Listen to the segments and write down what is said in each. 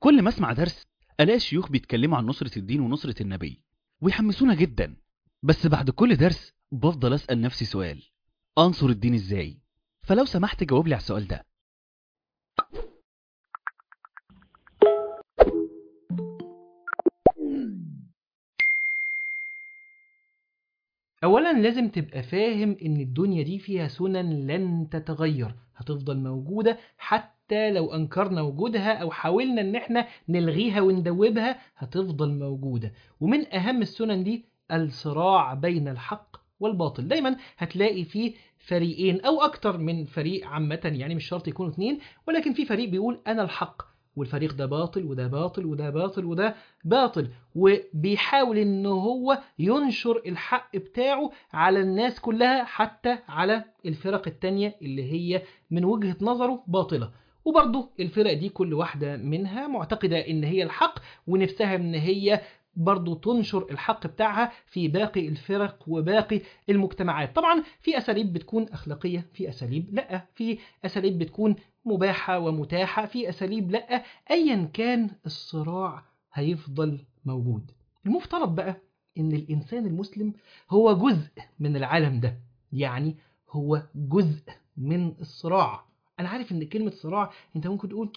كل ما اسمع درس الاقي شيوخ بيتكلموا عن نصرة الدين ونصرة النبي ويحمسونا جدا بس بعد كل درس بفضل اسأل نفسي سؤال انصر الدين ازاي فلو سمحت جاوب لي على السؤال ده اولا لازم تبقى فاهم ان الدنيا دي فيها سنن لن تتغير هتفضل موجودة حتى لو انكرنا وجودها او حاولنا ان احنا نلغيها وندوبها هتفضل موجودة ومن اهم السنن دي الصراع بين الحق والباطل دايما هتلاقي فيه فريقين او اكتر من فريق عامة يعني مش شرط يكونوا اتنين ولكن في فريق بيقول انا الحق والفريق ده باطل وده باطل وده باطل وده باطل وبيحاول ان هو ينشر الحق بتاعه على الناس كلها حتى على الفرق التانية اللي هي من وجهة نظره باطلة وبرضه الفرق دي كل واحدة منها معتقدة ان هي الحق ونفسها ان هي برضه تنشر الحق بتاعها في باقي الفرق وباقي المجتمعات طبعا في أساليب بتكون أخلاقية في أساليب لا في أساليب بتكون مباحة ومتاحة في أساليب لا أيا كان الصراع هيفضل موجود المفترض بقى إن الإنسان المسلم هو جزء من العالم ده يعني هو جزء من الصراع أنا عارف إن كلمة صراع أنت ممكن تقول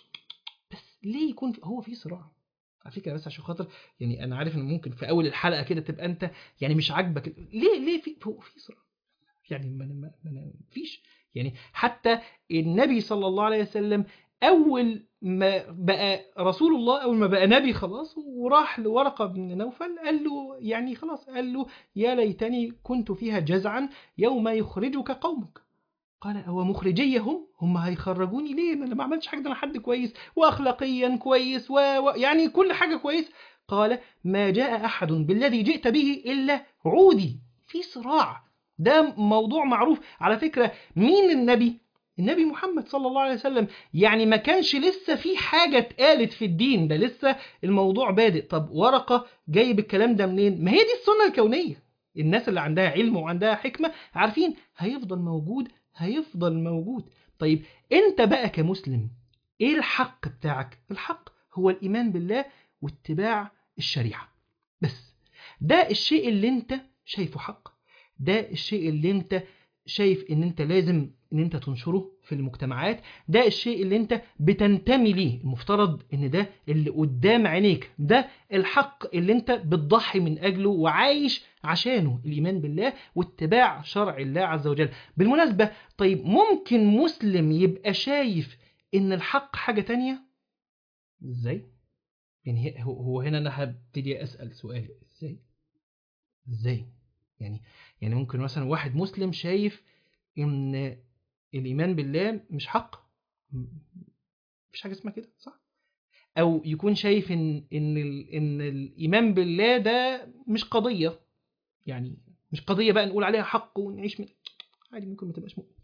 بس ليه يكون في هو في صراع على فكره بس عشان خاطر يعني انا عارف ان ممكن في اول الحلقه كده تبقى انت يعني مش عاجبك ليه ليه في هو في صراع يعني ما ما ما فيش يعني حتى النبي صلى الله عليه وسلم اول ما بقى رسول الله اول ما بقى نبي خلاص وراح لورقه بن نوفل قال له يعني خلاص قال له يا ليتني كنت فيها جزعا يوم يخرجك قومك قال هو مخرجية هم هم هيخرجوني ليه انا ما عملتش حاجه ده انا حد كويس واخلاقيا كويس و... و... يعني كل حاجه كويس قال ما جاء احد بالذي جئت به الا عودي في صراع ده موضوع معروف على فكره مين النبي النبي محمد صلى الله عليه وسلم يعني ما كانش لسه في حاجة اتقالت في الدين ده لسه الموضوع بادئ طب ورقة جايب الكلام ده منين ما هي دي السنة الكونية الناس اللي عندها علم وعندها حكمة عارفين هيفضل موجود هيفضل موجود طيب انت بقى كمسلم ايه الحق بتاعك الحق هو الايمان بالله واتباع الشريعه بس ده الشيء اللي انت شايفه حق ده الشيء اللي انت شايف ان انت لازم ان انت تنشره في المجتمعات ده الشيء اللي انت بتنتمي ليه المفترض ان ده اللي قدام عينيك ده الحق اللي انت بتضحي من اجله وعايش عشانه الايمان بالله واتباع شرع الله عز وجل بالمناسبة طيب ممكن مسلم يبقى شايف ان الحق حاجة تانية ازاي يعني هو هنا انا هبتدي اسال سؤال ازاي ازاي يعني يعني ممكن مثلا واحد مسلم شايف ان الايمان بالله مش حق مفيش حاجه اسمها كده صح او يكون شايف ان ان ان الايمان بالله ده مش قضيه يعني مش قضيه بقى نقول عليها حق ونعيش من عادي ممكن ما تبقاش مؤمن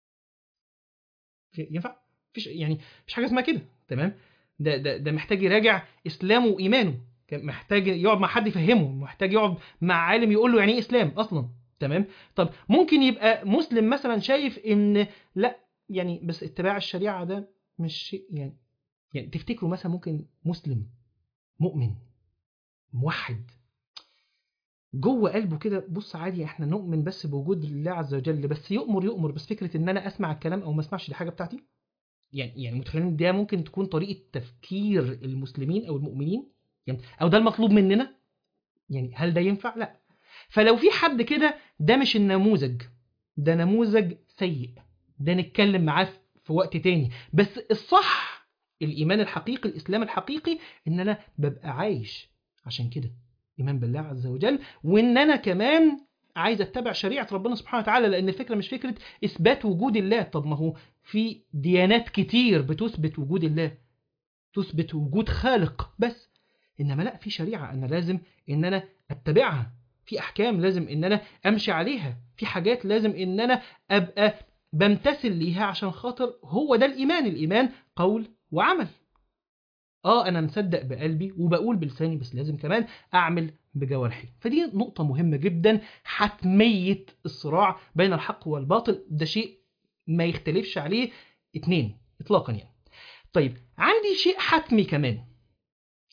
ينفع مفيش يعني مفيش حاجه اسمها كده تمام ده ده ده محتاج يراجع اسلامه وايمانه محتاج يقعد مع حد يفهمه محتاج يقعد مع عالم يقول له يعني ايه اسلام اصلا تمام طب ممكن يبقى مسلم مثلا شايف ان لا يعني بس اتباع الشريعه ده مش شيء يعني يعني تفتكروا مثلا ممكن مسلم مؤمن موحد جوه قلبه كده بص عادي احنا نؤمن بس بوجود الله عز وجل بس يؤمر يؤمر بس فكره ان انا اسمع الكلام او ما اسمعش دي حاجه بتاعتي يعني يعني متخيلين ده ممكن تكون طريقه تفكير المسلمين او المؤمنين يعني او ده المطلوب مننا يعني هل ده ينفع لا فلو في حد كده ده مش النموذج ده نموذج سيء ده نتكلم معاه في وقت تاني بس الصح الإيمان الحقيقي الإسلام الحقيقي إن أنا ببقى عايش عشان كده إيمان بالله عز وجل وإن أنا كمان عايز اتبع شريعة ربنا سبحانه وتعالى لأن الفكرة مش فكرة إثبات وجود الله طب ما هو في ديانات كتير بتثبت وجود الله تثبت وجود خالق بس إنما لا في شريعة أنا لازم إن أنا أتبعها في احكام لازم ان انا امشي عليها في حاجات لازم ان انا ابقى بمتثل ليها عشان خاطر هو ده الايمان الايمان قول وعمل اه انا مصدق بقلبي وبقول بلساني بس لازم كمان اعمل بجوارحي فدي نقطة مهمة جدا حتمية الصراع بين الحق والباطل ده شيء ما يختلفش عليه اتنين اطلاقا يعني طيب عندي شيء حتمي كمان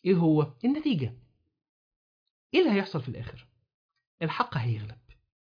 ايه هو النتيجة ايه اللي هيحصل في الاخر الحق هيغلب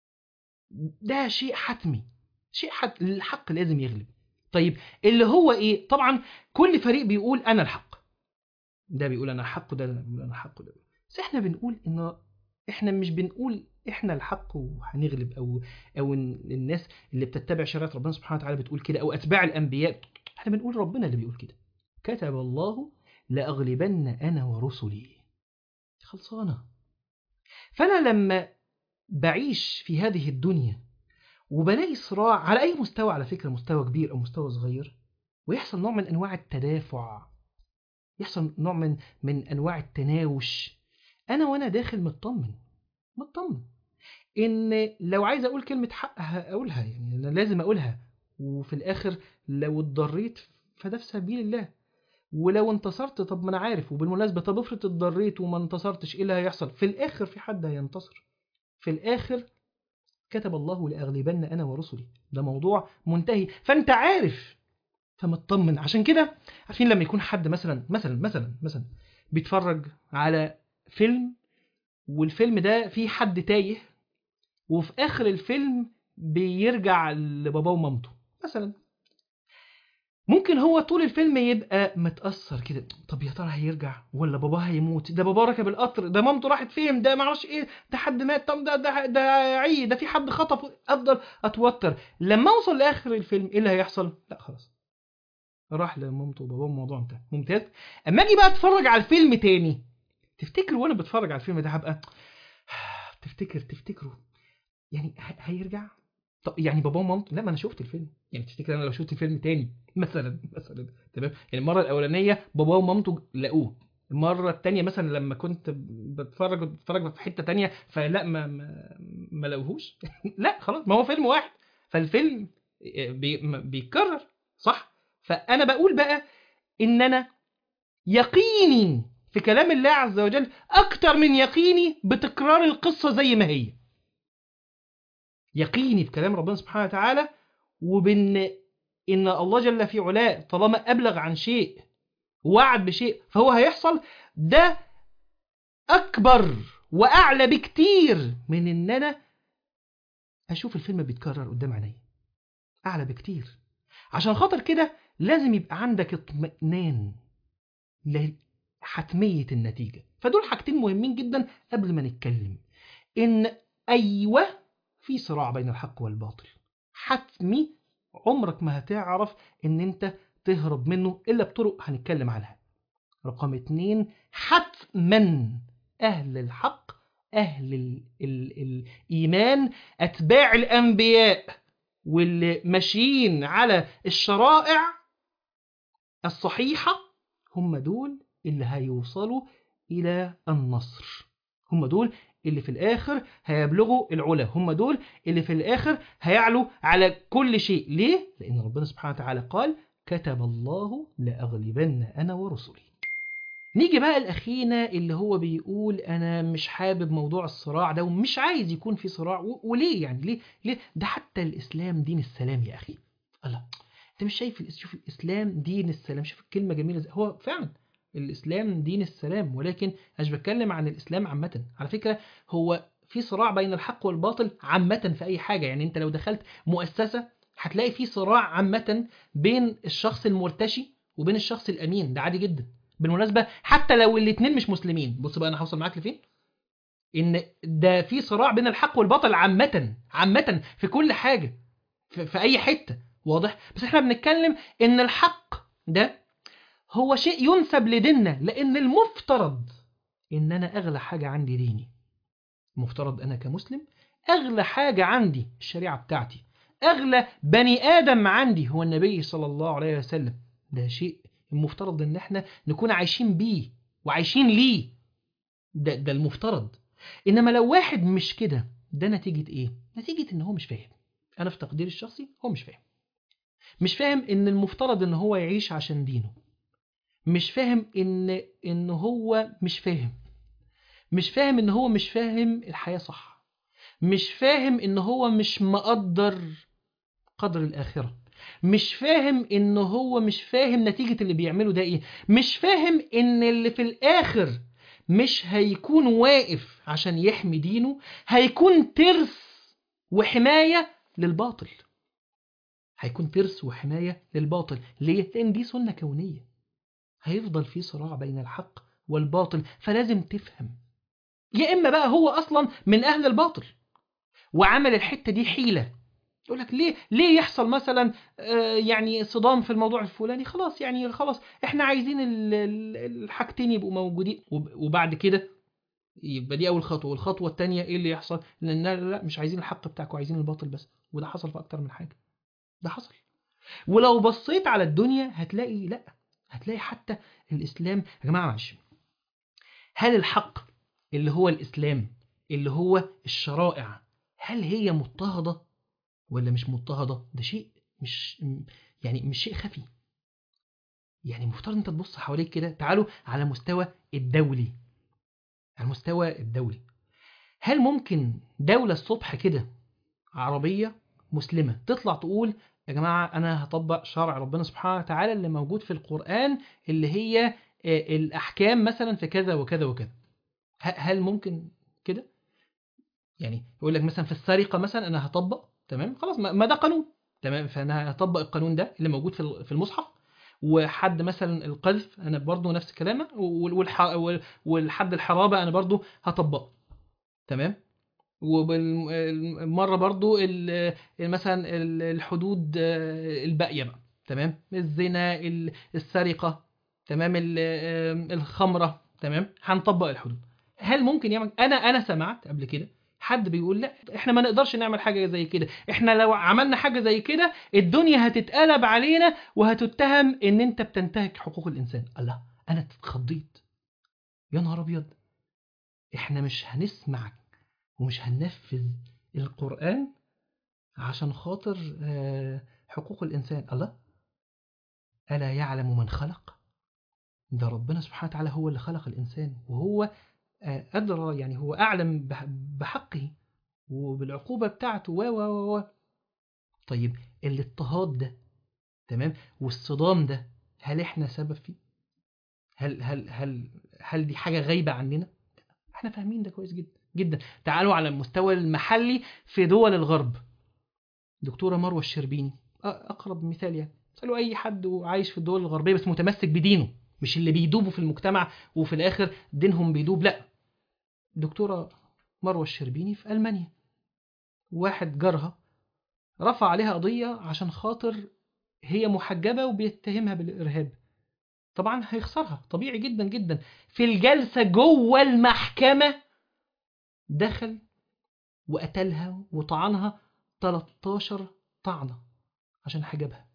ده شيء حتمي شيء حت... الحق لازم يغلب طيب اللي هو ايه طبعا كل فريق بيقول انا الحق ده بيقول انا الحق وده بيقول انا الحق وده بس احنا بنقول ان احنا مش بنقول احنا الحق وهنغلب او او إن الناس اللي بتتبع شريعه ربنا سبحانه وتعالى بتقول كده او اتباع الانبياء احنا بنقول ربنا اللي بيقول كده كتب الله لاغلبن انا ورسلي خلصانه فانا لما بعيش في هذه الدنيا وبلاقي صراع على اي مستوى على فكره مستوى كبير او مستوى صغير ويحصل نوع من انواع التدافع يحصل نوع من من انواع التناوش انا وانا داخل مطمن مطمن ان لو عايز اقول كلمه حق هقولها يعني انا لازم اقولها وفي الاخر لو اتضريت فده في سبيل الله ولو انتصرت طب ما انا عارف وبالمناسبه طب افرض اتضريت وما انتصرتش ايه اللي هيحصل في الاخر في حد هينتصر في الاخر كتب الله لاغلبن انا ورسلي ده موضوع منتهي فانت عارف فمطمن عشان كده عارفين لما يكون حد مثلا مثلا مثلا مثلا بيتفرج على فيلم والفيلم ده فيه حد تايه وفي اخر الفيلم بيرجع لباباه ومامته مثلا ممكن هو طول الفيلم يبقى متأثر كده طب يا ترى هيرجع ولا باباه هيموت ده باباه ركب القطر ده مامته راحت فين ده معرفش ايه ده حد مات طب ده ده ده عي ده في حد خطف افضل اتوتر لما اوصل لاخر الفيلم ايه اللي هيحصل لا خلاص راح لمامته وباباه الموضوع انتهى ممتاز اما اجي بقى اتفرج على الفيلم تاني تفتكر وانا بتفرج على الفيلم ده هبقى تفتكر تفتكروا يعني هيرجع طب يعني باباه ومامته لا ما انا شفت الفيلم يعني تفتكر انا لو شفت الفيلم تاني مثلا مثلا تمام يعني المره الاولانيه باباه ومامته لقوه المره التانية مثلا لما كنت بتفرج بتفرج في حته تانية فلا ما ما, ما لقوهوش لا خلاص ما هو فيلم واحد فالفيلم بي بيتكرر صح فانا بقول بقى ان انا يقيني في كلام الله عز وجل اكتر من يقيني بتكرار القصه زي ما هي يقيني في كلام ربنا سبحانه وتعالى وبان ان الله جل في علاه طالما ابلغ عن شيء ووعد بشيء فهو هيحصل ده اكبر واعلى بكتير من ان انا اشوف الفيلم بيتكرر قدام عيني اعلى بكتير عشان خاطر كده لازم يبقى عندك اطمئنان لحتمية النتيجة فدول حاجتين مهمين جدا قبل ما نتكلم ان ايوه في صراع بين الحق والباطل حتمي عمرك ما هتعرف ان انت تهرب منه الا بطرق هنتكلم عنها رقم اتنين حتما اهل الحق اهل ال ال الايمان اتباع الانبياء واللي ماشيين على الشرائع الصحيحة هم دول اللي هيوصلوا إلى النصر هم دول اللي في الآخر هيبلغوا العلا هم دول اللي في الآخر هيعلوا على كل شيء ليه؟ لأن ربنا سبحانه وتعالى قال كتب الله لأغلبن أنا ورسلي نيجي بقى الأخينا اللي هو بيقول أنا مش حابب موضوع الصراع ده ومش عايز يكون في صراع وليه يعني ليه ليه ده حتى الإسلام دين السلام يا أخي الله أنت مش شايف شوف الإسلام دين السلام شوف الكلمة جميلة زي هو فعلا الإسلام دين السلام ولكن مش بتكلم عن الإسلام عامة على فكرة هو في صراع بين الحق والباطل عامة في أي حاجة يعني أنت لو دخلت مؤسسة هتلاقي في صراع عامة بين الشخص المرتشي وبين الشخص الأمين ده عادي جدا بالمناسبة حتى لو الاثنين مش مسلمين بص بقى أنا هوصل معاك لفين إن ده في صراع بين الحق والباطل عامة عامة في كل حاجة في, في أي حتة واضح بس احنا بنتكلم إن الحق ده هو شيء ينسب لديننا لأن المفترض إن أنا أغلى حاجة عندي ديني المفترض أنا كمسلم أغلى حاجة عندي الشريعة بتاعتي أغلى بني آدم عندي هو النبي صلى الله عليه وسلم ده شيء المفترض إن احنا نكون عايشين بيه وعايشين ليه ده, ده المفترض إنما لو واحد مش كده ده نتيجة إيه؟ نتيجة إن هو مش فاهم أنا في تقديري الشخصي هو مش فاهم مش فاهم إن المفترض إن هو يعيش عشان دينه مش فاهم إن إن هو مش فاهم مش فاهم إن هو مش فاهم الحياة صح مش فاهم إن هو مش مقدر قدر الآخرة مش فاهم ان هو مش فاهم نتيجة اللي بيعمله ده ايه مش فاهم ان اللي في الاخر مش هيكون واقف عشان يحمي دينه هيكون ترس وحماية للباطل هيكون ترس وحماية للباطل ليه؟ لأن دي سنة كونية هيفضل في صراع بين الحق والباطل فلازم تفهم يا إما بقى هو أصلا من أهل الباطل وعمل الحتة دي حيلة يقول لك ليه ليه يحصل مثلا آه، يعني صدام في الموضوع الفلاني خلاص يعني خلاص احنا عايزين ال- ال- الحاجتين يبقوا موجودين وب- وبعد كده يبقى دي اول خطوه والخطوه الثانيه ايه اللي يحصل لان لا لا مش عايزين الحق بتاعكم عايزين الباطل بس وده حصل في اكتر من حاجه ده حصل ولو بصيت على الدنيا هتلاقي لا هتلاقي حتى الاسلام يا جماعه معلش هل الحق اللي هو الاسلام اللي هو الشرائع هل هي مضطهده ولا مش مضطهده ده شيء مش يعني مش شيء خفي يعني المفترض انت تبص حواليك كده تعالوا على مستوى الدولي على المستوى الدولي هل ممكن دولة الصبح كده عربية مسلمة تطلع تقول يا جماعة أنا هطبق شرع ربنا سبحانه وتعالى اللي موجود في القرآن اللي هي آه، الأحكام مثلا في كذا وكذا وكذا ه- هل ممكن كده؟ يعني يقول لك مثلا في السرقة مثلا أنا هطبق تمام خلاص ما ما ده قانون تمام فأنا هطبق القانون ده اللي موجود في ال- في المصحف وحد مثلا القذف انا برضو نفس كلامه وال- والح... وال- والحد الحرابه انا برضو هطبقه تمام وبالمره برضو ال- مثلا ال- الحدود آه، الباقيه بقى تمام الزنا ال- السرقه تمام ال- آه، الخمره تمام هنطبق الحدود هل ممكن يعمل انا انا سمعت قبل كده حد بيقول لا احنا ما نقدرش نعمل حاجه زي كده احنا لو عملنا حاجه زي كده الدنيا هتتقلب علينا وهتتهم ان انت بتنتهك حقوق الانسان الله انا اتخضيت يا نهار ابيض احنا مش هنسمع ومش هننفذ القران عشان خاطر آه، حقوق الانسان الله الا يعلم من خلق ده ربنا سبحانه وتعالى هو اللي خلق الانسان وهو آه، ادرى يعني هو اعلم بح- بحقه وبالعقوبه بتاعته و و و و طيب الاضطهاد ده تمام والصدام ده هل احنا سبب فيه هل هل هل هل دي حاجه غايبه عننا احنا فاهمين ده كويس جدا جدا تعالوا على المستوى المحلي في دول الغرب دكتوره مروه الشربيني أ- اقرب مثال يعني اسالوا اي حد عايش في الدول الغربيه بس متمسك بدينه مش اللي بيدوبوا في المجتمع وفي الاخر دينهم بيدوب لا دكتوره مروه الشربيني في المانيا واحد جارها رفع عليها قضيه عشان خاطر هي محجبه وبيتهمها بالارهاب طبعا هيخسرها طبيعي جدا جدا في الجلسه جوه المحكمه دخل وقتلها وطعنها 13 طعنه عشان حجبها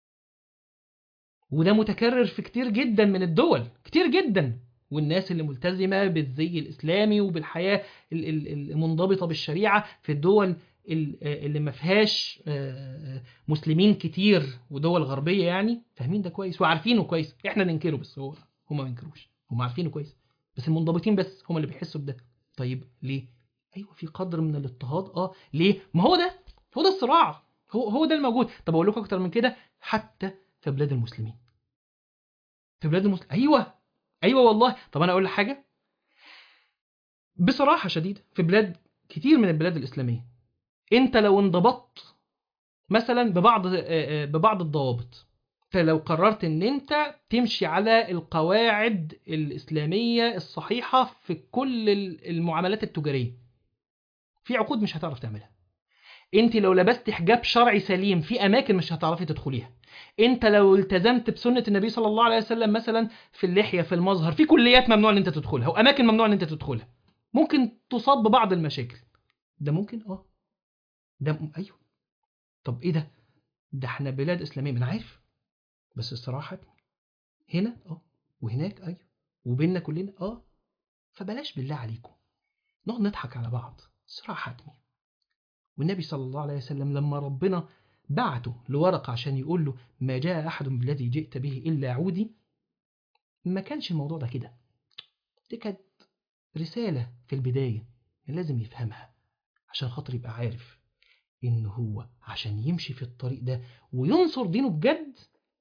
وده متكرر في كتير جدا من الدول كتير جدا والناس اللي ملتزمه بالزي الاسلامي وبالحياه ال- ال- المنضبطه بالشريعه في الدول ال- اللي ما فيهاش آه، مسلمين كتير ودول غربيه يعني فاهمين ده كويس وعارفينه كويس احنا ننكره بس هو هم ما ينكروش هم عارفينه كويس بس المنضبطين بس هم اللي بيحسوا بده طيب ليه ايوه في قدر من الاضطهاد اه ليه ما هو ده هو ده الصراع هو هو ده الموجود طب اقول لكم اكتر من كده حتى في بلاد المسلمين في بلاد المسلمين ايوه ايوه والله طب انا اقول لك حاجه بصراحه شديده في بلاد كتير من البلاد الاسلاميه انت لو انضبطت مثلا ببعض آه، آه، ببعض الضوابط فلو قررت ان انت تمشي على القواعد الاسلاميه الصحيحه في كل ال- المعاملات التجاريه في عقود مش هتعرف تعملها انت لو لبست حجاب شرعي سليم في اماكن مش هتعرفي تدخليها انت لو التزمت بسنه النبي صلى الله عليه وسلم مثلا في اللحيه في المظهر في كليات ممنوع ان انت تدخلها واماكن ممنوع ان انت تدخلها ممكن تصاب ببعض المشاكل ده ممكن اه ده م- ايوه طب ايه ده ده احنا بلاد اسلاميه ما انا عارف بس الصراحه هنا اه وهناك ايوه وبيننا كلنا اه فبلاش بالله عليكم نقعد نضحك على بعض صراع حتمي والنبي صلى الله عليه وسلم لما ربنا بعته لورقة عشان يقول له ما جاء أحد بالذي جئت به إلا عودي ما كانش الموضوع ده كده دي كانت رسالة في البداية لازم يفهمها عشان خاطر يبقى عارف إن هو عشان يمشي في الطريق ده وينصر دينه بجد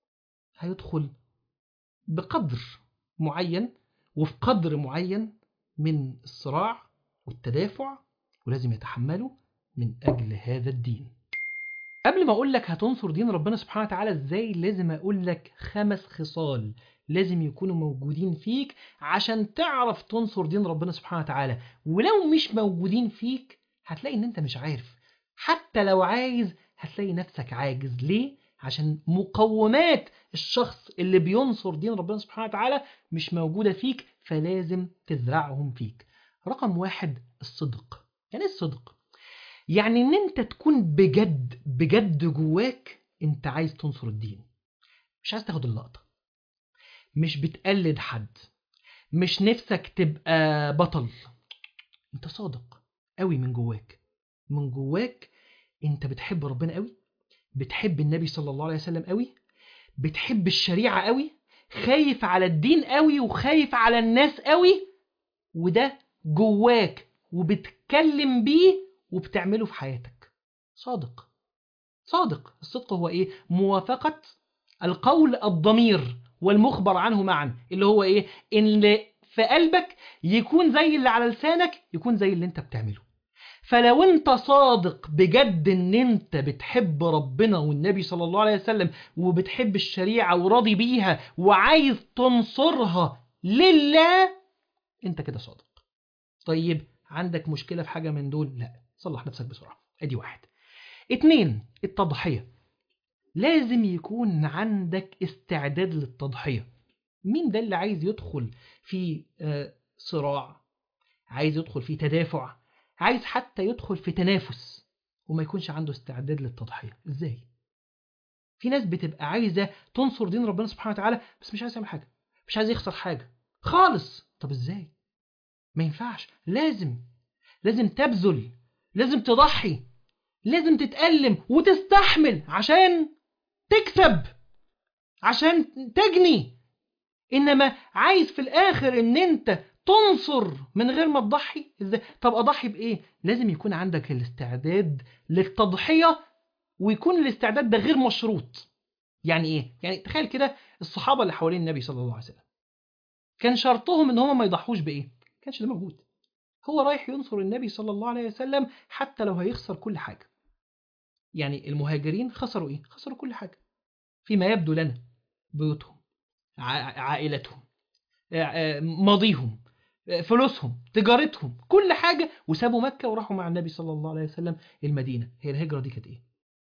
هيدخل بقدر معين وفي قدر معين من الصراع والتدافع ولازم يتحمله من أجل هذا الدين قبل ما أقول لك هتنصر دين ربنا سبحانه وتعالى إزاي لازم أقول لك خمس خصال لازم يكونوا موجودين فيك عشان تعرف تنصر دين ربنا سبحانه وتعالى ولو مش موجودين فيك هتلاقي ان انت مش عارف حتى لو عايز هتلاقي نفسك عاجز ليه عشان مقومات الشخص اللي بينصر دين ربنا سبحانه وتعالى مش موجودة فيك فلازم تزرعهم فيك رقم واحد الصدق يعني ايه الصدق يعني ان انت تكون بجد بجد جواك انت عايز تنصر الدين مش عايز تاخد اللقطة مش بتقلد حد مش نفسك تبقى بطل انت صادق قوي من جواك من جواك انت بتحب ربنا قوي بتحب النبي صلى الله عليه وسلم قوي بتحب الشريعة قوي خايف على الدين قوي وخايف على الناس قوي وده جواك وبتكلم بيه وبتعمله في حياتك صادق صادق الصدق هو ايه موافقة القول الضمير والمخبر عنه معا اللي هو ايه ان اللي في قلبك يكون زي اللي على لسانك يكون زي اللي انت بتعمله فلو انت صادق بجد ان انت بتحب ربنا والنبي صلى الله عليه وسلم وبتحب الشريعة وراضي بيها وعايز تنصرها لله انت كده صادق طيب عندك مشكلة في حاجة من دول لا صلح نفسك بسرعة ادي واحد اتنين التضحية لازم يكون عندك استعداد للتضحية مين ده اللي عايز يدخل في آه، صراع عايز يدخل في تدافع عايز حتى يدخل في تنافس وما يكونش عنده استعداد للتضحية ازاي في ناس بتبقى عايزة تنصر دين ربنا سبحانه وتعالى بس مش عايز يعمل حاجة مش عايز يخسر حاجة خالص طب ازاي ما ينفعش لازم لازم تبذل لازم تضحي لازم تتألم وتستحمل عشان تكسب عشان تجني انما عايز في الاخر ان انت تنصر من غير ما تضحي ازاي طب اضحي بايه لازم يكون عندك الاستعداد للتضحيه ويكون الاستعداد ده غير مشروط يعني ايه يعني تخيل كده الصحابه اللي حوالين النبي صلى الله عليه وسلم كان شرطهم ان هم ما يضحوش بايه ما كانش ده موجود هو رايح ينصر النبي صلى الله عليه وسلم حتى لو هيخسر كل حاجه يعني المهاجرين خسروا ايه خسروا كل حاجه فيما يبدو لنا بيوتهم ع- عائلتهم ع- ماضيهم فلوسهم تجارتهم كل حاجة وسابوا مكة وراحوا مع النبي صلى الله عليه وسلم المدينة هي الهجرة دي كانت ايه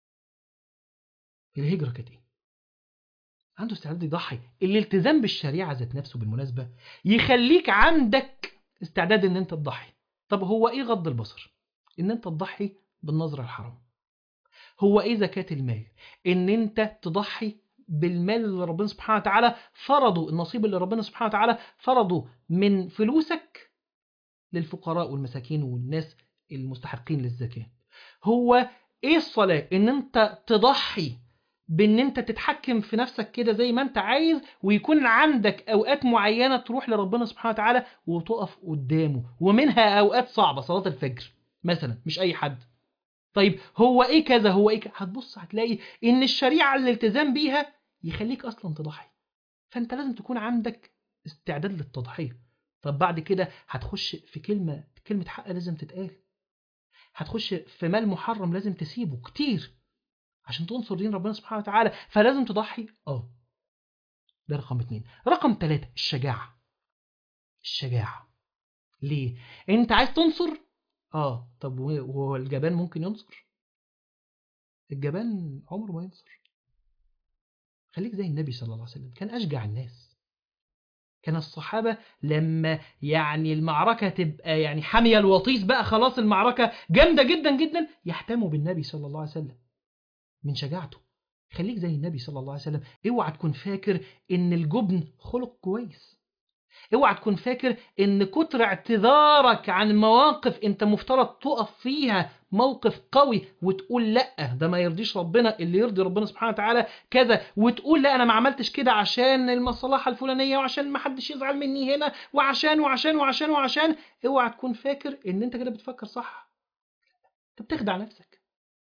الهجرة كانت ايه عنده استعداد يضحي الالتزام بالشريعة ذات نفسه بالمناسبة يخليك عندك استعداد ان انت تضحي طب هو ايه غض البصر ان انت تضحي بالنظرة الحرام هو ايه زكاة المال ان انت تضحي بالمال اللي ربنا سبحانه وتعالى فرضه النصيب اللي ربنا سبحانه وتعالى فرضه من فلوسك للفقراء والمساكين والناس المستحقين للزكاة هو ايه الصلاة ان انت تضحي بان انت تتحكم في نفسك كده زي ما انت عايز ويكون عندك اوقات معينة تروح لربنا سبحانه وتعالى وتقف قدامه ومنها اوقات صعبة صلاة الفجر مثلا مش اي حد طيب هو ايه كذا هو ايه كذا هتبص هتلاقي ان الشريعة الالتزام بيها يخليك اصلا تضحي فانت لازم تكون عندك استعداد للتضحية طب بعد كده هتخش في كلمة كلمة حق لازم تتقال هتخش في مال محرم لازم تسيبه كتير عشان تنصر دين ربنا سبحانه وتعالى فلازم تضحي اه ده رقم اتنين رقم ثلاثة الشجاعة الشجاعة ليه انت عايز تنصر اه طب وهو الجبان ممكن ينصر الجبان عمره ما ينصر خليك زي النبي صلى الله عليه وسلم كان أشجع الناس كان الصحابة لما يعني المعركة تبقى يعني حامية الوطيس بقى خلاص المعركة جامدة جدا جدا يحتموا بالنبي صلى الله عليه وسلم من شجاعته خليك زي النبي صلى الله عليه وسلم اوعى تكون فاكر ان الجبن خلق كويس اوعى تكون فاكر ان كتر اعتذارك عن مواقف انت مفترض تقف فيها موقف قوي وتقول لا ده ما يرضيش ربنا اللي يرضي ربنا سبحانه وتعالى كذا وتقول لا انا ما عملتش كده عشان المصلحه الفلانيه وعشان ما حدش يزعل مني هنا وعشان وعشان وعشان وعشان اوعى تكون فاكر ان انت كده بتفكر صح انت بتخدع نفسك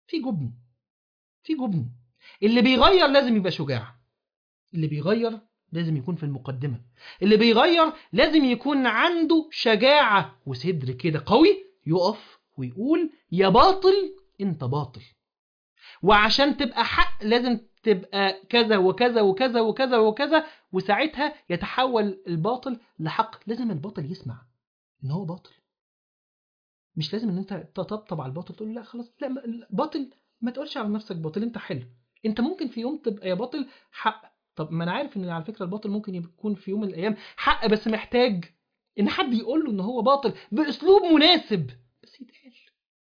في جبن في جبن اللي بيغير لازم يبقى شجاع اللي بيغير لازم يكون في المقدمة اللي بيغير لازم يكون عنده شجاعة وصدر كده قوي يقف ويقول يا باطل انت باطل وعشان تبقى حق لازم تبقى كذا وكذا وكذا وكذا وكذا وساعتها يتحول الباطل لحق لازم الباطل يسمع ان هو باطل مش لازم ان انت تطبطب على الباطل تقول لا خلاص لا ما- باطل ما تقولش على نفسك باطل انت حلو انت ممكن في يوم تبقى يا باطل حق طب ما انا عارف ان على فكره الباطل ممكن يكون في يوم من الايام حق بس محتاج ان حد يقول له ان هو باطل باسلوب مناسب بس يتقال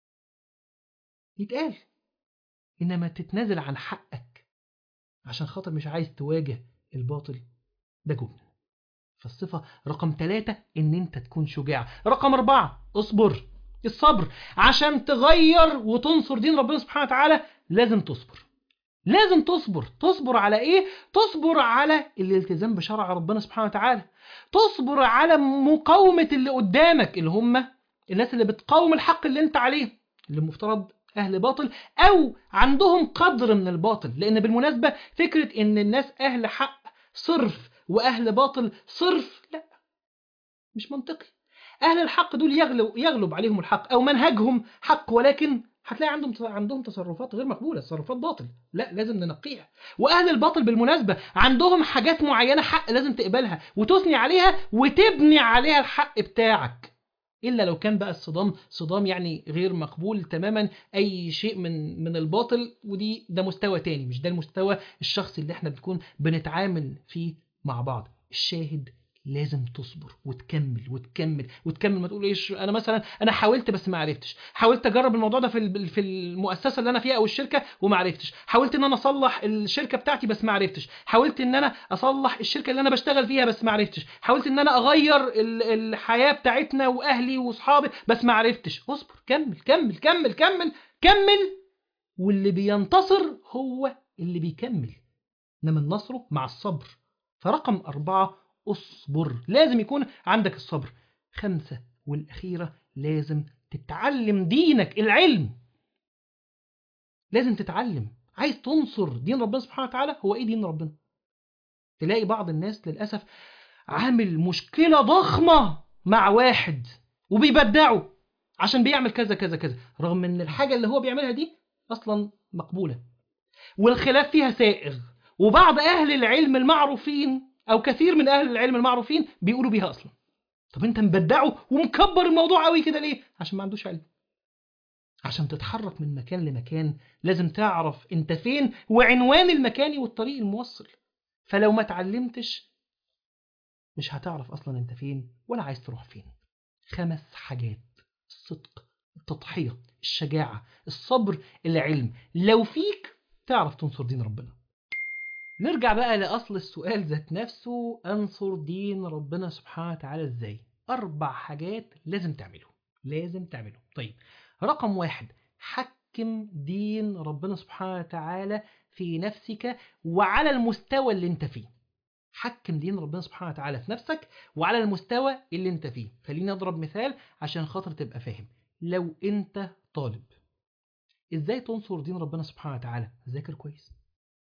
يتقال انما تتنازل عن حقك عشان خاطر مش عايز تواجه الباطل ده جبن فالصفة رقم ثلاثة إن أنت تكون شجاع رقم أربعة اصبر الصبر عشان تغير وتنصر دين ربنا سبحانه وتعالى لازم تصبر لازم تصبر تصبر على ايه تصبر على الالتزام بشرع ربنا سبحانه وتعالى تصبر على مقاومة اللي قدامك اللي هم الناس اللي بتقاوم الحق اللي انت عليه اللي المفترض اهل باطل او عندهم قدر من الباطل لان بالمناسبة فكرة ان الناس اهل حق صرف واهل باطل صرف لا مش منطقي اهل الحق دول يغلب يغلب عليهم الحق او منهجهم حق ولكن هتلاقي عندهم عندهم تصرفات غير مقبوله تصرفات باطل لا لازم ننقيها واهل الباطل بالمناسبه عندهم حاجات معينه حق لازم تقبلها وتثني عليها وتبني عليها الحق بتاعك الا لو كان بقى الصدام صدام يعني غير مقبول تماما اي شيء من من الباطل ودي ده مستوى تاني مش ده المستوى الشخصي اللي احنا بنكون بنتعامل فيه مع بعض الشاهد لازم تصبر وتكمل وتكمل وتكمل ما تقول ايش انا مثلا انا حاولت بس ما عرفتش حاولت اجرب الموضوع ده في ال- في المؤسسه اللي انا فيها او الشركه وما عرفتش حاولت ان انا اصلح الشركه بتاعتي بس ما عرفتش حاولت ان انا اصلح الشركه اللي انا بشتغل فيها بس ما عرفتش حاولت ان انا اغير ال- الحياه بتاعتنا واهلي واصحابي بس ما عرفتش اصبر كمل كمل كمل كمل كمل واللي بينتصر هو اللي بيكمل انما النصر مع الصبر فرقم أربعة اصبر لازم يكون عندك الصبر خمسة والأخيرة لازم تتعلم دينك العلم لازم تتعلم عايز تنصر دين ربنا سبحانه وتعالى هو ايه دين ربنا تلاقي بعض الناس للأسف عامل مشكلة ضخمة مع واحد وبيبدعه عشان بيعمل كذا كذا كذا رغم ان الحاجة اللي هو بيعملها دي اصلا مقبولة والخلاف فيها سائغ وبعض اهل العلم المعروفين او كثير من اهل العلم المعروفين بيقولوا بيها اصلا طب انت مبدعه ومكبر الموضوع قوي كده ليه عشان ما عندوش علم عشان تتحرك من مكان لمكان لازم تعرف انت فين وعنوان المكان والطريق الموصل فلو ما اتعلمتش مش هتعرف اصلا انت فين ولا عايز تروح فين خمس حاجات الصدق التضحية الشجاعة الصبر العلم لو فيك تعرف تنصر دين ربنا نرجع بقى لأصل السؤال ذات نفسه أنصر دين ربنا سبحانه وتعالى إزاي أربع حاجات لازم تعمله لازم تعمله طيب رقم واحد حكم دين ربنا سبحانه وتعالى في نفسك وعلى المستوى اللي انت فيه حكم دين ربنا سبحانه وتعالى في نفسك وعلى المستوى اللي انت فيه خليني اضرب مثال عشان خاطر تبقى فاهم لو انت طالب ازاي تنصر دين ربنا سبحانه وتعالى ذاكر كويس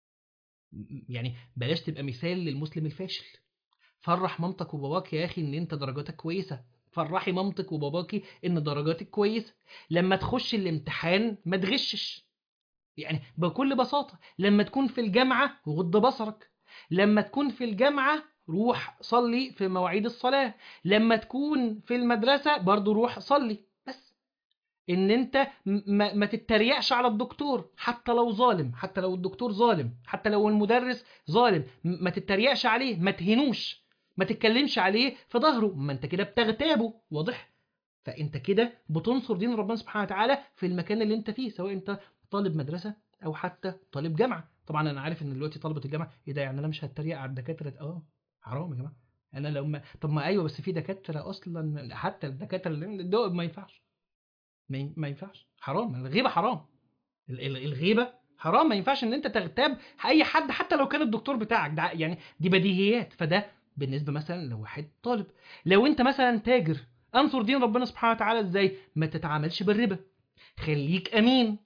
يعني بلاش تبقى مثال للمسلم الفاشل فرح مامتك وباباك يا اخي ان انت درجاتك كويسه فرحي مامتك وباباكي ان درجاتك كويسه لما تخش الامتحان ما تغشش يعني بكل بساطه لما تكون في الجامعه غض بصرك لما تكون في الجامعه روح صلي في مواعيد الصلاه لما تكون في المدرسه برضو روح صلي بس ان انت ما, ما تتريقش على الدكتور حتى لو ظالم حتى لو الدكتور ظالم حتى لو المدرس ظالم ما تتريقش عليه ما تهنوش ما تتكلمش عليه في ظهره ما انت كده بتغتابه واضح فانت كده بتنصر دين ربنا سبحانه وتعالى في المكان اللي انت فيه سواء انت طالب مدرسه او حتى طالب جامعه طبعا انا عارف ان دلوقتي طلبه الجامعه ايه ده يعني انا مش هتريق على الدكاتره اه حرام يا جماعه انا لو ما طب ما ايوه بس في دكاتره اصلا حتى الدكاتره اللي دول ما ينفعش ما ينفعش حرام الغيبه حرام الغيبه حرام ما ينفعش ان انت تغتاب اي حد حتى لو كان الدكتور بتاعك ده يعني دي بديهيات فده بالنسبه مثلا لو واحد طالب لو انت مثلا تاجر انصر دين ربنا سبحانه وتعالى ازاي ما تتعاملش بالربا خليك امين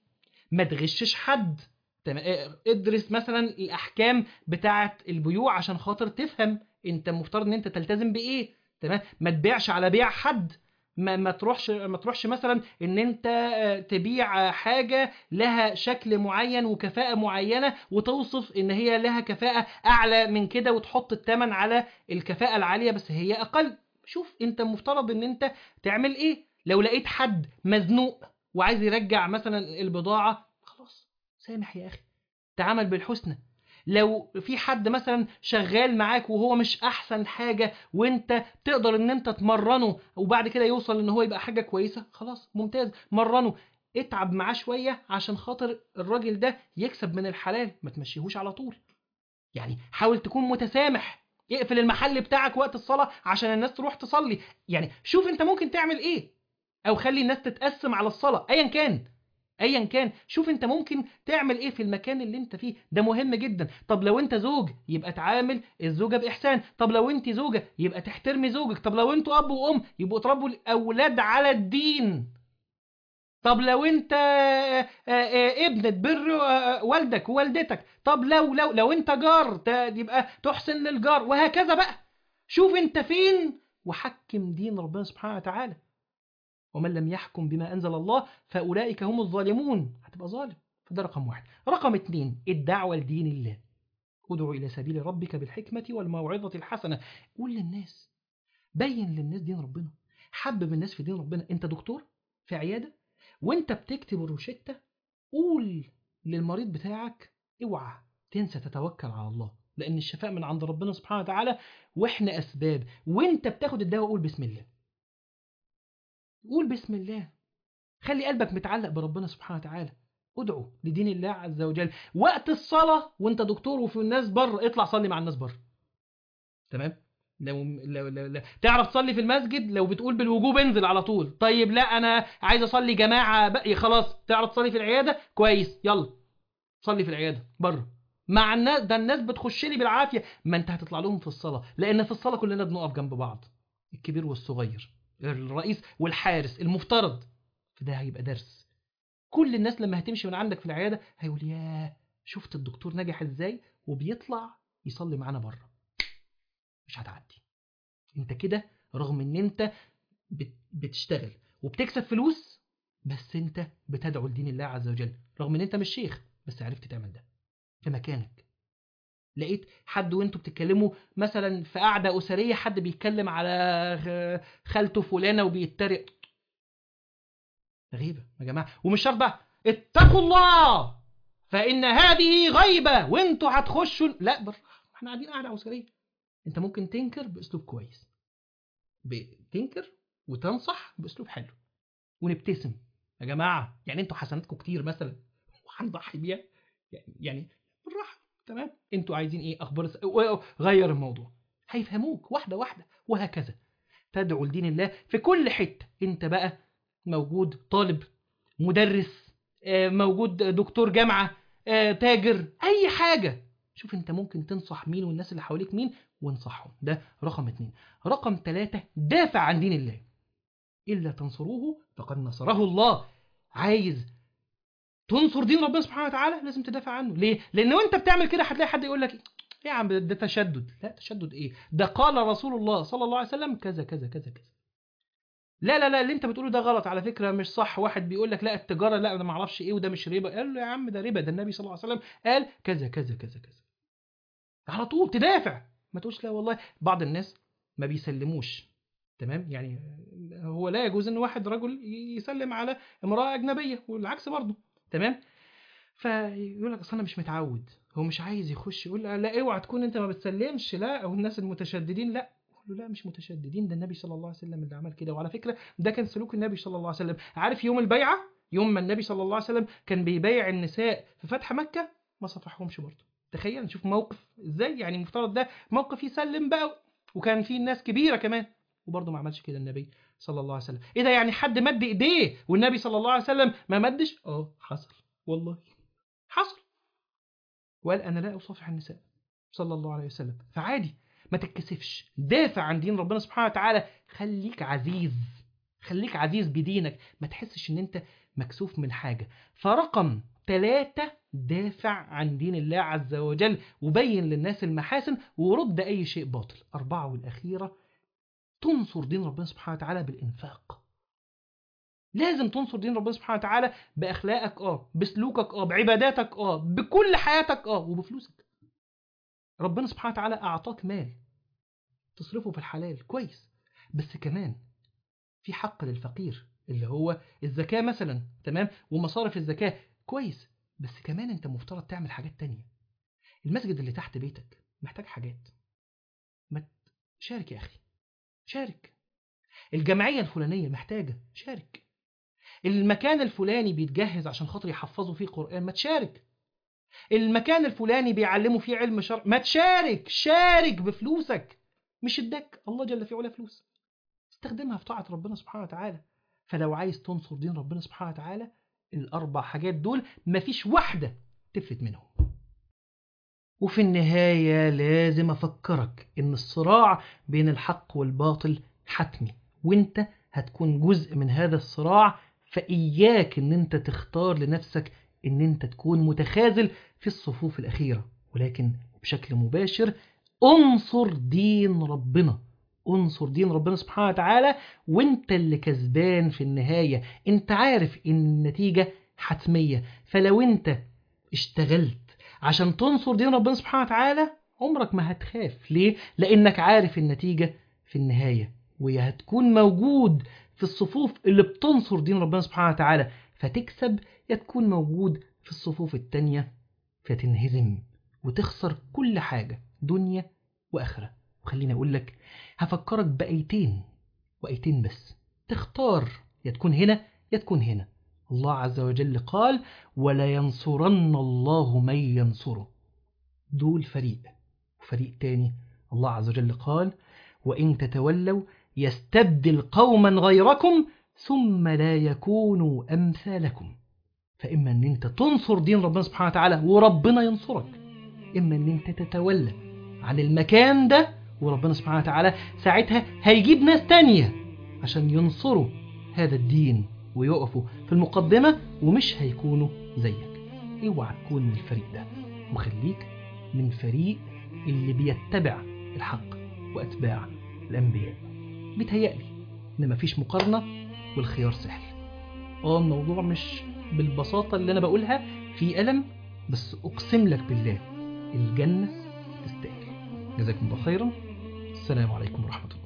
ما تغشش حد تمام اه، ادرس مثلا الاحكام بتاعه البيوع عشان خاطر تفهم انت مفترض ان انت تلتزم بايه تمام ما تبيعش على بيع حد ما ما تروحش ما تروحش مثلا ان انت اه، تبيع حاجه لها شكل معين وكفاءه معينه وتوصف ان هي لها كفاءه اعلى من كده وتحط الثمن على الكفاءه العاليه بس هي اقل شوف انت مفترض ان انت تعمل ايه لو لقيت حد مزنوق وعايز يرجع مثلا البضاعه خلاص سامح يا اخي تعامل بالحسنى لو في حد مثلا شغال معاك وهو مش احسن حاجه وانت تقدر ان انت تمرنه وبعد كده يوصل ان هو يبقى حاجه كويسه خلاص ممتاز مرنه اتعب معاه شويه عشان خاطر الراجل ده يكسب من الحلال ما تمشيهوش على طول يعني حاول تكون متسامح اقفل المحل بتاعك وقت الصلاه عشان الناس تروح تصلي يعني شوف انت ممكن تعمل ايه او خلي الناس تتقسم على الصلاه ايا كان ايا كان شوف انت ممكن تعمل ايه في المكان اللي انت فيه ده مهم جدا طب لو انت زوج يبقى تعامل الزوجه باحسان طب لو انت زوجه يبقى تحترمي زوجك طب لو انتوا اب وام يبقوا تربوا الاولاد على الدين طب لو انت آه، آه، ابن تبر آه، والدك ووالدتك طب لو لو لو انت جار ت- يبقى تحسن للجار وهكذا بقى شوف انت فين وحكم دين ربنا سبحانه وتعالى ومن لم يحكم بما أنزل الله فأولئك هم الظالمون هتبقى ظالم فده رقم واحد رقم اتنين الدعوة لدين الله ادعو إلى سبيل ربك بالحكمة والموعظة الحسنة قول للناس بين للناس دين ربنا حبب الناس في دين ربنا انت دكتور في عيادة وانت بتكتب الروشتة قول للمريض بتاعك اوعى تنسى تتوكل على الله لان الشفاء من عند ربنا سبحانه وتعالى واحنا اسباب وانت بتاخد الدواء قول بسم الله قول بسم الله خلي قلبك متعلق بربنا سبحانه وتعالى ادعو لدين الله عز وجل وقت الصلاة وانت دكتور وفي الناس بره اطلع صلي مع الناس بره تمام لو, لو, لو, لو تعرف تصلي في المسجد لو بتقول بالوجوب انزل على طول طيب لا انا عايز اصلي جماعة بقى خلاص تعرف تصلي في العيادة كويس يلا صلي في العيادة بره مع الناس ده الناس بتخش لي بالعافية ما انت هتطلع لهم في الصلاة لان في الصلاة كلنا بنقف جنب بعض الكبير والصغير الرئيس والحارس المفترض فده هيبقى درس كل الناس لما هتمشي من عندك في العيادة هيقول ياه شفت الدكتور نجح ازاي وبيطلع يصلي معانا بره مش هتعدي انت كده رغم ان انت بت- بتشتغل وبتكسب فلوس بس انت بتدعو لدين الله عز وجل رغم ان انت مش شيخ بس عرفت تعمل ده في مكانك لقيت حد وانتوا بتتكلموا مثلا في قعده اسريه حد بيتكلم على خ- خالته فلانه وبيتريق غيبه يا جماعه ومش شرط بقى اتقوا الله فان هذه غيبه وانتوا هتخشوا لا بالراحه احنا قاعدين قاعده اسريه انت ممكن تنكر باسلوب كويس تنكر وتنصح باسلوب حلو ونبتسم يا جماعه يعني انتوا حسناتكم كتير مثلا وهنضحي بيها يعني يعني بالراحه تمام انتوا عايزين ايه اخبار الس... و- غير الموضوع هيفهموك واحده واحده وهكذا تدعو لدين الله في كل حته انت بقى موجود طالب مدرس آه، موجود دكتور جامعه آه، تاجر اي حاجه شوف انت ممكن تنصح مين والناس اللي حواليك مين وانصحهم ده رقم اتنين رقم ثلاثة دافع عن دين الله إلا تنصروه فقد نصره الله عايز تنصر دين ربنا سبحانه وتعالى لازم تدافع عنه ليه؟ لأن وانت بتعمل كده هتلاقي حد يقول لك إيه يا عم ده تشدد لا تشدد ايه ده قال رسول الله صلى الله عليه وسلم كذا كذا كذا كذا لا لا لا اللي انت بتقوله ده غلط على فكره مش صح واحد بيقول لك لا التجاره لا انا ما اعرفش ايه وده مش ربا قال له يا عم ده ربا ده النبي صلى الله عليه وسلم قال كذا كذا كذا كذا على طول تدافع ما تقولش لا والله بعض الناس ما بيسلموش تمام يعني هو لا يجوز ان واحد رجل يسلم على امراه اجنبيه والعكس برضه تمام فيقول لك اصل انا مش متعود هو مش عايز يخش يقول لا, لا اوعى تكون انت ما بتسلمش لا او الناس المتشددين لا قول له لا مش متشددين ده النبي صلى الله عليه وسلم اللي عمل كده وعلى فكره ده كان سلوك النبي صلى الله عليه وسلم عارف يوم البيعه يوم ما النبي صلى الله عليه وسلم كان بيبايع النساء في فتح مكه ما صفحهمش برضه تخيل نشوف موقف ازاي يعني المفترض ده موقف يسلم بقى وكان فيه ناس كبيره كمان وبرضه ما عملش كده النبي صلى الله عليه وسلم ايه ده يعني حد مد ايديه والنبي صلى الله عليه وسلم ما مدش اه حصل والله حصل وقال انا لا اصافح النساء صلى الله عليه وسلم فعادي ما تتكسفش دافع عن دين ربنا سبحانه وتعالى خليك عزيز خليك عزيز بدينك ما تحسش ان انت مكسوف من حاجه فرقم ثلاثة دافع عن دين الله عز وجل وبين للناس المحاسن ورد أي شيء باطل أربعة والأخيرة تنصر دين ربنا سبحانه وتعالى بالإنفاق لازم تنصر دين ربنا سبحانه وتعالى بأخلاقك اه بسلوكك اه بعباداتك اه بكل حياتك اه وبفلوسك ربنا سبحانه وتعالى أعطاك مال تصرفه في الحلال كويس بس كمان في حق للفقير اللي هو الزكاة مثلا تمام ومصارف الزكاة كويس بس كمان انت مفترض تعمل حاجات تانية المسجد اللي تحت بيتك محتاج حاجات ما ت- شارك يا أخي شارك الجمعية الفلانية محتاجة شارك المكان الفلاني بيتجهز عشان خاطر يحفظوا فيه قرآن ما تشارك المكان الفلاني بيعلموا فيه علم شرع ما تشارك شارك بفلوسك مش اداك الله جل في علا فلوس استخدمها في طاعة ربنا سبحانه وتعالى فلو عايز تنصر دين ربنا سبحانه وتعالى الأربع حاجات دول مفيش واحدة تفلت منهم وفي النهاية لازم أفكرك إن الصراع بين الحق والباطل حتمي وإنت هتكون جزء من هذا الصراع فإياك إن أنت تختار لنفسك إن أنت تكون متخاذل في الصفوف الأخيرة ولكن بشكل مباشر انصر دين ربنا انصر دين ربنا سبحانه وتعالى وانت اللي كسبان في النهاية انت عارف ان النتيجة حتمية فلو انت اشتغلت عشان تنصر دين ربنا سبحانه وتعالى عمرك ما هتخاف ليه؟ لانك عارف النتيجة في النهاية ويا هتكون موجود في الصفوف اللي بتنصر دين ربنا سبحانه وتعالى فتكسب يا تكون موجود في الصفوف التانية فتنهزم وتخسر كل حاجة دنيا وآخرة وخليني أقول لك هفكرك بآيتين وآيتين بس تختار يا تكون هنا يا تكون هنا الله عز وجل قال ولا ينصرن الله من ينصره دول فريق وفريق تاني الله عز وجل قال وإن تتولوا يستبدل قوما غيركم ثم لا يكونوا أمثالكم فإما أن أنت تنصر دين ربنا سبحانه وتعالى وربنا ينصرك إما أن أنت تتولى عن المكان ده وربنا سبحانه وتعالى ساعتها هيجيب ناس تانية عشان ينصروا هذا الدين ويقفوا في المقدمة ومش هيكونوا زيك اوعى تكون من الفريق ده وخليك من فريق اللي بيتبع الحق وأتباع الأنبياء بيتهيألي إن مفيش مقارنة والخيار سهل اه الموضوع مش بالبساطة اللي أنا بقولها في ألم بس أقسم لك بالله الجنة تستاهل جزاكم الله خيرا السلام عليكم ورحمة الله